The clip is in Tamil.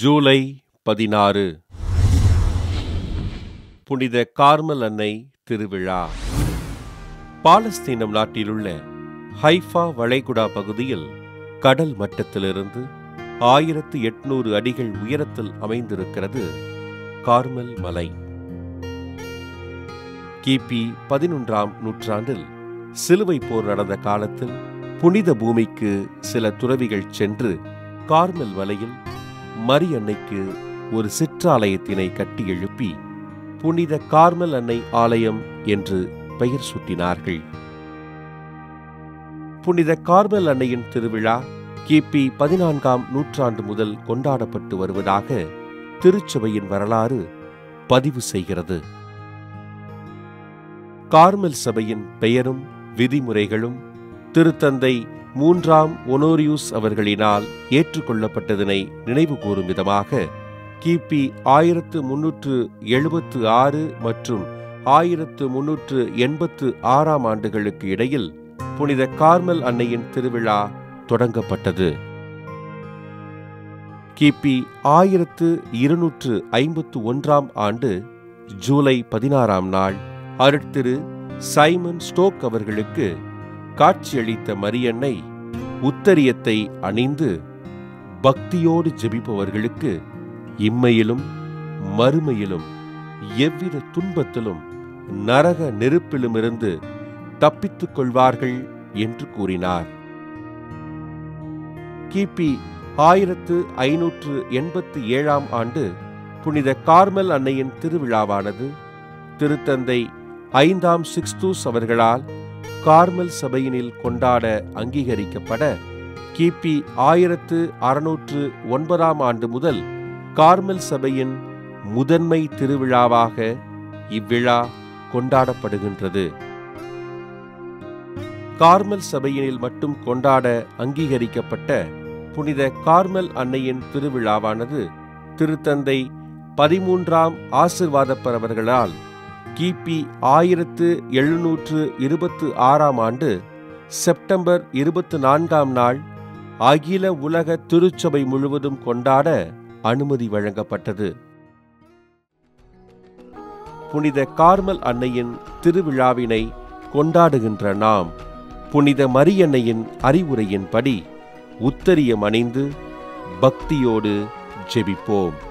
ஜூலை பதினாறு புனித கார்மல் அன்னை திருவிழா பாலஸ்தீனம் நாட்டிலுள்ள ஹைஃபா வளைகுடா பகுதியில் கடல் மட்டத்திலிருந்து ஆயிரத்து எட்நூறு அடிகள் உயரத்தில் அமைந்திருக்கிறது கார்மல் மலை கிபி பதினொன்றாம் நூற்றாண்டில் சிலுவை போர் நடந்த காலத்தில் புனித பூமிக்கு சில துறவிகள் சென்று கார்மல் மலையில் மரியன்னைக்கு ஒரு சிற்றாலயத்தினை கட்டி எழுப்பி புனித கார்மல் அன்னை ஆலயம் என்று பெயர் சூட்டினார்கள் புனித கார்மல் அன்னையின் திருவிழா கிபி பதினான்காம் நூற்றாண்டு முதல் கொண்டாடப்பட்டு வருவதாக திருச்சபையின் வரலாறு பதிவு செய்கிறது கார்மல் சபையின் பெயரும் விதிமுறைகளும் திருத்தந்தை மூன்றாம் ஒனோரியூஸ் அவர்களினால் ஏற்றுக்கொள்ளப்பட்டதனை நினைவு கூறும் விதமாக கிபி ஆயிரத்து முன்னூற்று எழுபத்து ஆறு மற்றும் ஆயிரத்து முன்னூற்று எண்பத்து ஆறாம் ஆண்டுகளுக்கு இடையில் புனித கார்மல் அன்னையின் திருவிழா தொடங்கப்பட்டது கிபி ஆயிரத்து இருநூற்று ஐம்பத்து ஒன்றாம் ஆண்டு ஜூலை பதினாறாம் நாள் அருட்திரு சைமன் ஸ்டோக் அவர்களுக்கு காட்சியளித்த மரியன்னை உத்தரியத்தை அணிந்து பக்தியோடு ஜெபிப்பவர்களுக்கு இம்மையிலும் மறுமையிலும் எவ்வித துன்பத்திலும் நரக நெருப்பிலுமிருந்து தப்பித்துக் கொள்வார்கள் என்று கூறினார் கிபி ஆயிரத்து ஐநூற்று எண்பத்தி ஏழாம் ஆண்டு புனித கார்மல் அன்னையின் திருவிழாவானது திருத்தந்தை ஐந்தாம் சிக்ஸ்தூஸ் அவர்களால் கார்மல் சபையினில் கொண்டாட அங்கீகரிக்கப்பட கிபி ஆயிரத்து அறுநூற்று ஒன்பதாம் ஆண்டு முதல் கார்மல் சபையின் முதன்மை திருவிழாவாக இவ்விழா கொண்டாடப்படுகின்றது கார்மல் சபையினில் மட்டும் கொண்டாட அங்கீகரிக்கப்பட்ட புனித கார்மல் அன்னையின் திருவிழாவானது திருத்தந்தை பதிமூன்றாம் ஆசிர்வாதப்பர் அவர்களால் கிபி ஆயிரத்து எழுநூற்று இருபத்து ஆறாம் ஆண்டு செப்டம்பர் இருபத்து நான்காம் நாள் அகில உலக திருச்சபை முழுவதும் கொண்டாட அனுமதி வழங்கப்பட்டது புனித கார்மல் அன்னையின் திருவிழாவினை கொண்டாடுகின்ற நாம் புனித மரியன்னையின் அறிவுரையின்படி உத்தரியம் அணிந்து பக்தியோடு ஜெபிப்போம்